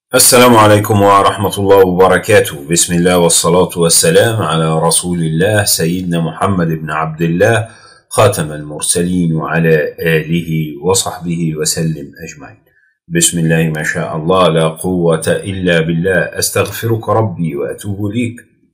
السلام عليكم ورحمة الله وبركاته بسم الله والصلاة والسلام على رسول الله سيدنا محمد بن عبد الله خاتم المرسلين وعلى آله وصحبه وسلم أجمعين بسم الله ما شاء الله لا قوة إلا بالله أستغفرك ربي وأتوب ليك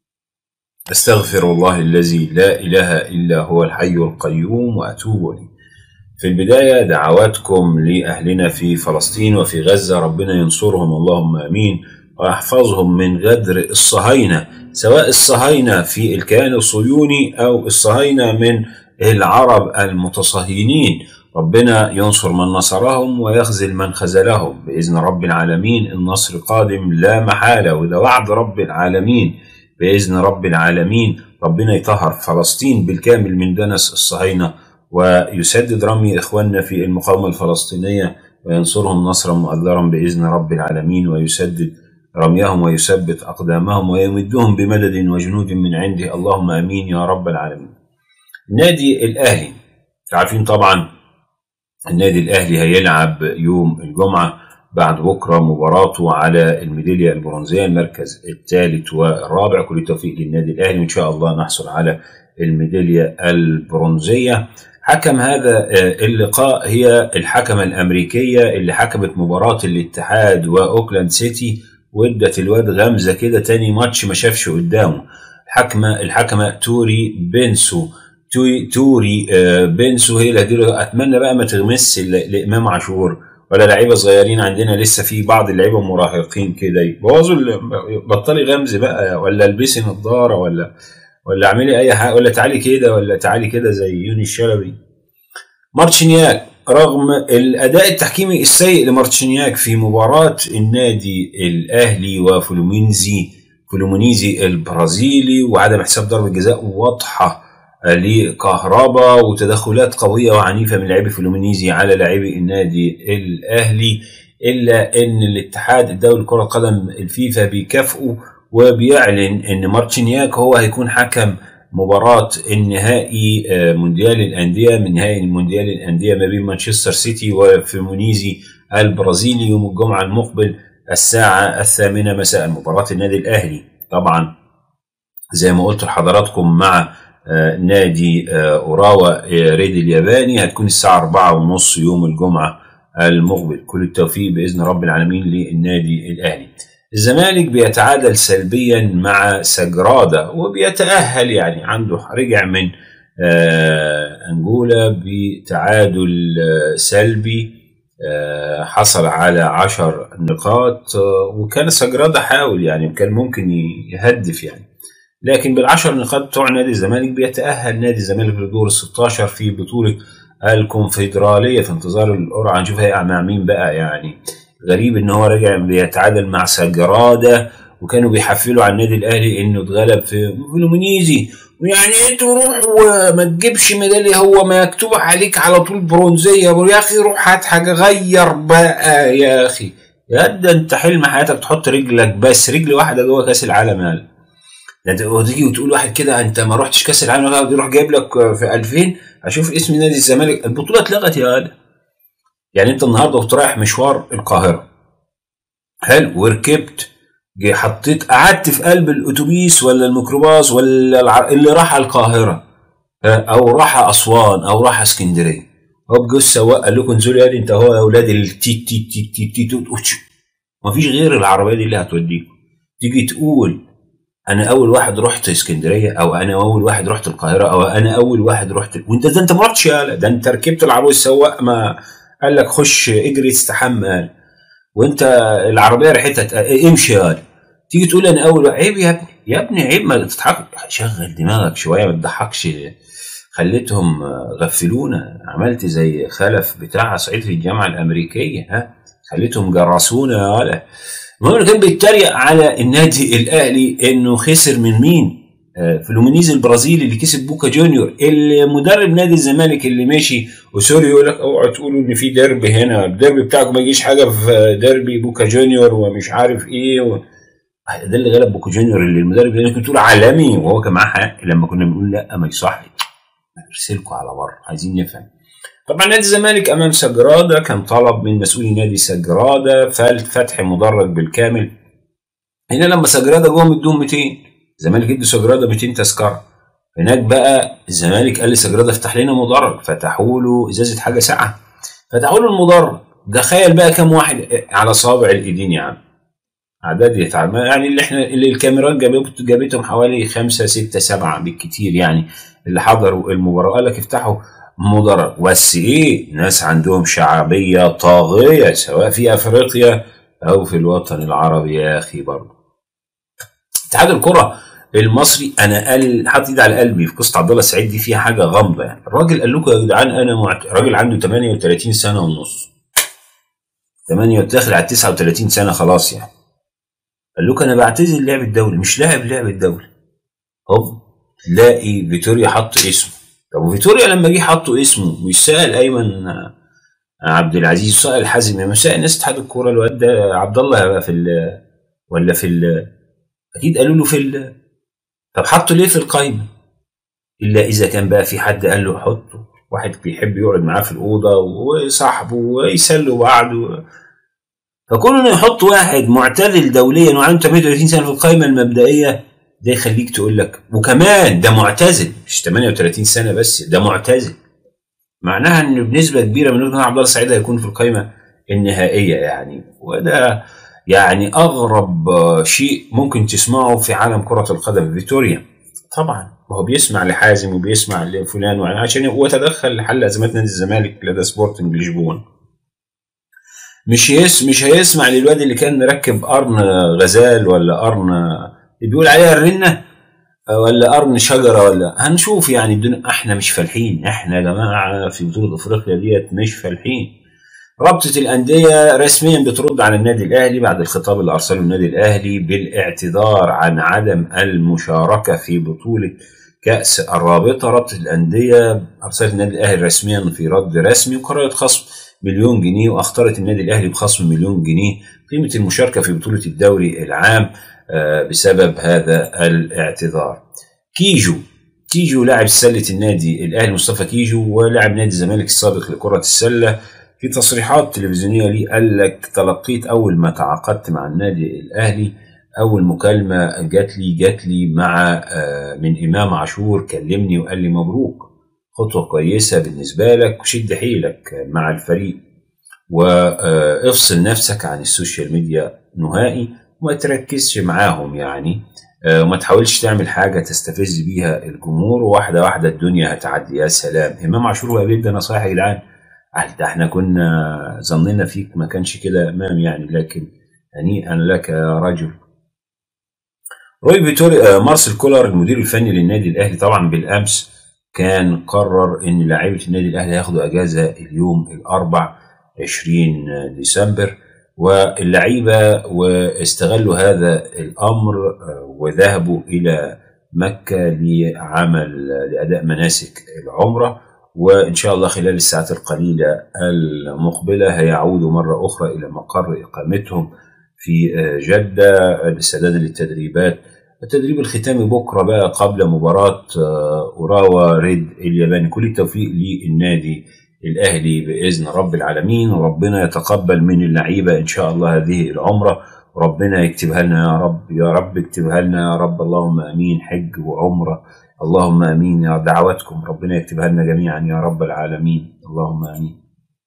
أستغفر الله الذي لا إله إلا هو الحي القيوم وأتوب ليه في البداية دعواتكم لأهلنا في فلسطين وفي غزة ربنا ينصرهم اللهم آمين ويحفظهم من غدر الصهاينة سواء الصهاينة في الكيان الصهيوني أو الصهاينة من العرب المتصهينين ربنا ينصر من نصرهم ويخذل من خذلهم بإذن رب العالمين النصر قادم لا محالة وده وعد رب العالمين بإذن رب العالمين ربنا يطهر فلسطين بالكامل من دنس الصهاينة ويسدد رمي إخواننا في المقاومة الفلسطينية وينصرهم نصرا مؤذرا بإذن رب العالمين ويسدد رميهم ويثبت أقدامهم ويمدهم بمدد وجنود من عنده اللهم آمين يا رب العالمين النادي الأهلي عارفين طبعا النادي الأهلي هيلعب يوم الجمعة بعد بكرة مباراته على الميدالية البرونزية المركز الثالث والرابع كل التوفيق للنادي الأهلي وإن شاء الله نحصل على الميدالية البرونزية حكم هذا اللقاء هي الحكمة الأمريكية اللي حكمت مباراة الاتحاد وأوكلاند سيتي وادت الواد غمزة كده تاني ماتش ما شافش قدامه الحكمة الحكمة توري بنسو توي توري بنسو هي اللي هديله أتمنى بقى ما تغمس لإمام عاشور ولا لعيبة صغيرين عندنا لسه في بعض اللعيبة مراهقين كده يبوظوا بطلي غمز بقى ولا البسي نظارة ولا ولا اعملي اي حاجه ولا تعالي كده ولا تعالي كده زي يوني الشلبي مارتشينياك رغم الاداء التحكيمي السيء لمارتشينياك في مباراه النادي الاهلي وفلومينزي فلومينيزي البرازيلي وعدم حساب ضربه جزاء واضحه لكهربا وتدخلات قويه وعنيفه من لاعبي فلومينيزي على لاعبي النادي الاهلي الا ان الاتحاد الدولي لكره القدم الفيفا بيكافئه وبيعلن ان مارتشينياك هو هيكون حكم مباراة النهائي مونديال الأندية من نهائي مونديال الأندية ما بين مانشستر سيتي وفيمونيزي البرازيلي يوم الجمعة المقبل الساعة الثامنة مساء مباراة النادي الأهلي طبعا زي ما قلت لحضراتكم مع نادي أوراوا ريد الياباني هتكون الساعة أربعة ونص يوم الجمعة المقبل كل التوفيق بإذن رب العالمين للنادي الأهلي الزمالك بيتعادل سلبيا مع سجرادا وبيتأهل يعني عنده رجع من آه أنجولا بتعادل آه سلبي آه حصل على عشر نقاط وكان سجرادا حاول يعني كان ممكن يهدف يعني لكن بالعشر نقاط بتوع نادي الزمالك بيتأهل نادي الزمالك لدور ال 16 في بطولة الكونفدرالية في انتظار القرعة نشوف هيقع مع مين بقى يعني غريب ان هو رجع بيتعادل مع سجراده وكانوا بيحفلوا على النادي الاهلي انه اتغلب في فلومينيزي ويعني انت روح وما تجيبش ميداليه هو ما يكتب عليك على طول برونزيه يا اخي روح هات حاجه غير بقى يا اخي يا ده انت حلم حياتك تحط رجلك بس رجل واحده جوه كاس العالم يعني ده انت تيجي وتقول واحد كده انت ما رحتش كاس العالم يروح جايب لك في 2000 اشوف اسم نادي الزمالك البطوله اتلغت يا ولد يعني انت النهارده كنت رايح مشوار القاهره حلو وركبت حطيت قعدت في قلب الاتوبيس ولا الميكروباص ولا الع... اللي راح القاهره او راح اسوان او راح اسكندريه هو بجو السواق قال لكم انزلوا يا انت هو يا اولاد التي تي تي تي تي تي ما فيش غير العربيه دي اللي هتوديكم تيجي تقول انا اول واحد رحت اسكندريه او انا اول واحد رحت القاهره او انا اول واحد رحت وانت ده انت ما رحتش يالا ده انت ركبت العربيه السواق ما قال لك خش اجري استحمى قال وانت العربيه ريحتها امشي قال تيجي تقول انا اول عيب يا ابني يا ابني عيب ما تضحك شغل دماغك شويه ما تضحكش خليتهم غفلونا عملت زي خلف بتاع صعيد في الجامعه الامريكيه ها خليتهم جرسونا يا ولا المهم كان بيتريق على النادي الاهلي انه خسر من مين؟ فلومينيز البرازيلي اللي كسب بوكا جونيور اللي مدرب نادي الزمالك اللي ماشي وسوري يقول لك اوعوا تقولوا ان في ديربي هنا الديربي بتاعكم ما يجيش حاجه في ديربي بوكا جونيور ومش عارف ايه و... ده اللي غلب بوكا جونيور اللي المدرب اللي كنت تقول عالمي وهو كان معاه حق لما كنا بنقول لا ما يصحش ارسلكم على بره عايزين نفهم طبعا نادي الزمالك امام سجراده كان طلب من مسؤولي نادي سجراده فتح مدرج بالكامل هنا لما سجراده جم ادوهم 200 الزمالك ادوا سجراده 200 تذكره هناك بقى الزمالك قال لسجراده افتح لنا مدرج فتحوا له ازازه حاجه ساقعه فتحوا له المدرج تخيل بقى كم واحد على صابع الايدين يا عم اعداد يتعب يعني اللي احنا اللي الكاميرات جابت جابتهم حوالي خمسة ستة سبعة بالكتير يعني اللي حضروا المباراة قال لك افتحوا مدرج بس ايه ناس عندهم شعبية طاغية سواء في افريقيا او في الوطن العربي يا اخي برضه اتحاد الكرة المصري انا قال حاطط ايدي على قلبي في قصه عبد الله السعيد دي فيها حاجه غامضه يعني الراجل قال لكم يا جدعان انا معت... راجل عنده 38 سنه ونص 8 داخل على 39 سنه خلاص يعني قال لكم انا بعتزل اللعب الدولي مش لاعب لعب الدولي هوب تلاقي فيتوريا حط اسمه طب وفيتوريا لما جه حطوا اسمه مش سال ايمن عبد العزيز سال حازم ما سال ناس اتحاد الكوره الواد ده عبد الله هيبقى في ال ولا في ال اكيد قالوا له في ال طب حطه ليه في القايمه الا اذا كان بقى في حد قال له حطه واحد بيحب يقعد معاه في الاوضه وصاحبه ويسلوا بعض فكون انه يحط واحد معتدل دوليا وعنده 38 سنه في القائمه المبدئيه ده يخليك تقول لك وكمان ده معتزل مش 38 سنه بس ده معتزل معناها ان بنسبه كبيره من وجهه عبد الله السعيد هيكون في القائمه النهائيه يعني وده يعني اغرب شيء ممكن تسمعه في عالم كره القدم فيتوريا طبعا وهو بيسمع لحازم وبيسمع لفلان عشان هو تدخل لحل ازمات نادي الزمالك لدى سبورتنج لشبونه مش يس مش هيسمع للواد اللي كان مركب قرن غزال ولا قرن بيقول عليها الرنه ولا قرن شجره ولا هنشوف يعني بدون احنا مش فالحين احنا يا جماعه في بطوله افريقيا ديت مش فالحين رابطه الانديه رسميا بترد على النادي الاهلي بعد الخطاب اللي ارسله النادي الاهلي بالاعتذار عن عدم المشاركه في بطوله كاس الرابطه رابطه الانديه ارسلت النادي الاهلي رسميا في رد رسمي وقررت خصم مليون جنيه واختارت النادي الاهلي بخصم مليون جنيه قيمه المشاركه في بطوله الدوري العام بسبب هذا الاعتذار. كيجو كيجو لاعب سله النادي الاهلي مصطفى كيجو ولاعب نادي الزمالك السابق لكره السله في تصريحات تلفزيونيه لي قال لك تلقيت اول ما تعاقدت مع النادي الاهلي اول مكالمه جات لي جات لي مع من امام عاشور كلمني وقال لي مبروك خطوة كويسة بالنسبة لك وشد حيلك مع الفريق وافصل نفسك عن السوشيال ميديا نهائي وما تركزش معاهم يعني وما تحاولش تعمل حاجة تستفز بيها الجمهور واحدة واحدة الدنيا هتعدي يا سلام إمام عاشور بقى بيدي نصايح يا جدعان ده احنا كنا ظننا فيك ما كانش كده إمام يعني لكن هنيئا لك يا رجل روي فيتوري مارسيل كولر المدير الفني للنادي الأهلي طبعا بالأمس كان قرر ان لاعيبه النادي الاهلي هياخدوا اجازه اليوم الاربع 20 ديسمبر واللعيبه واستغلوا هذا الامر وذهبوا الى مكه لعمل لاداء مناسك العمره وان شاء الله خلال الساعات القليله المقبله هيعودوا مره اخرى الى مقر اقامتهم في جده لاستعدادا للتدريبات التدريب الختامي بكرة بقى قبل مباراة أوراوا ريد الياباني كل التوفيق للنادي الأهلي بإذن رب العالمين وربنا يتقبل من اللعيبة إن شاء الله هذه العمرة وربنا يكتبها لنا يا رب يا رب اكتبها لنا يا رب اللهم امين حج وعمره اللهم امين يا دعواتكم ربنا يكتبها لنا جميعا يا رب العالمين اللهم امين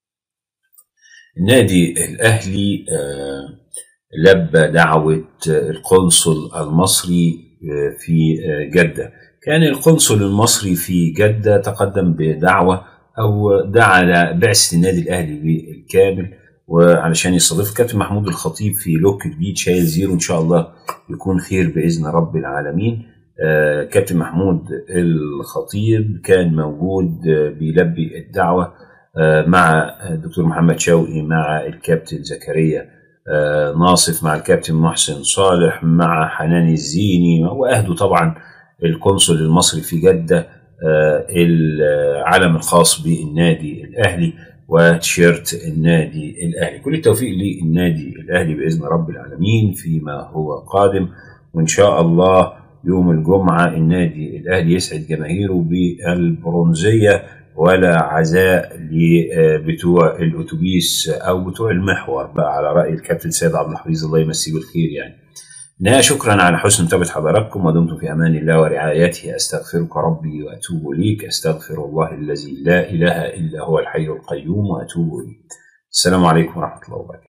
النادي الاهلي لبى دعوه القنصل المصري في جده كان القنصل المصري في جده تقدم بدعوه او دعا بعثه النادي الاهلي بالكامل وعلشان يستضيف كابتن محمود الخطيب في لوك جديد شايل زيرو ان شاء الله يكون خير باذن رب العالمين آه كابتن محمود الخطيب كان موجود آه بيلبي الدعوه آه مع الدكتور محمد شوقي مع الكابتن زكريا ناصف مع الكابتن محسن صالح مع حنان الزيني واهدوا طبعا القنصل المصري في جده العلم الخاص بالنادي الاهلي وتيشيرت النادي الاهلي كل التوفيق للنادي الاهلي باذن رب العالمين فيما هو قادم وان شاء الله يوم الجمعه النادي الاهلي يسعد جماهيره بالبرونزيه ولا عزاء لبتوع الاتوبيس او بتوع المحور بقى على راي الكابتن سيد عبد الحفيظ الله يمسيه بالخير يعني. نهاية شكرا على حسن متابعة حضراتكم ودمتم في أمان الله ورعايته أستغفرك ربي وأتوب إليك أستغفر الله الذي لا إله إلا هو الحي القيوم وأتوب إليك السلام عليكم ورحمة الله وبركاته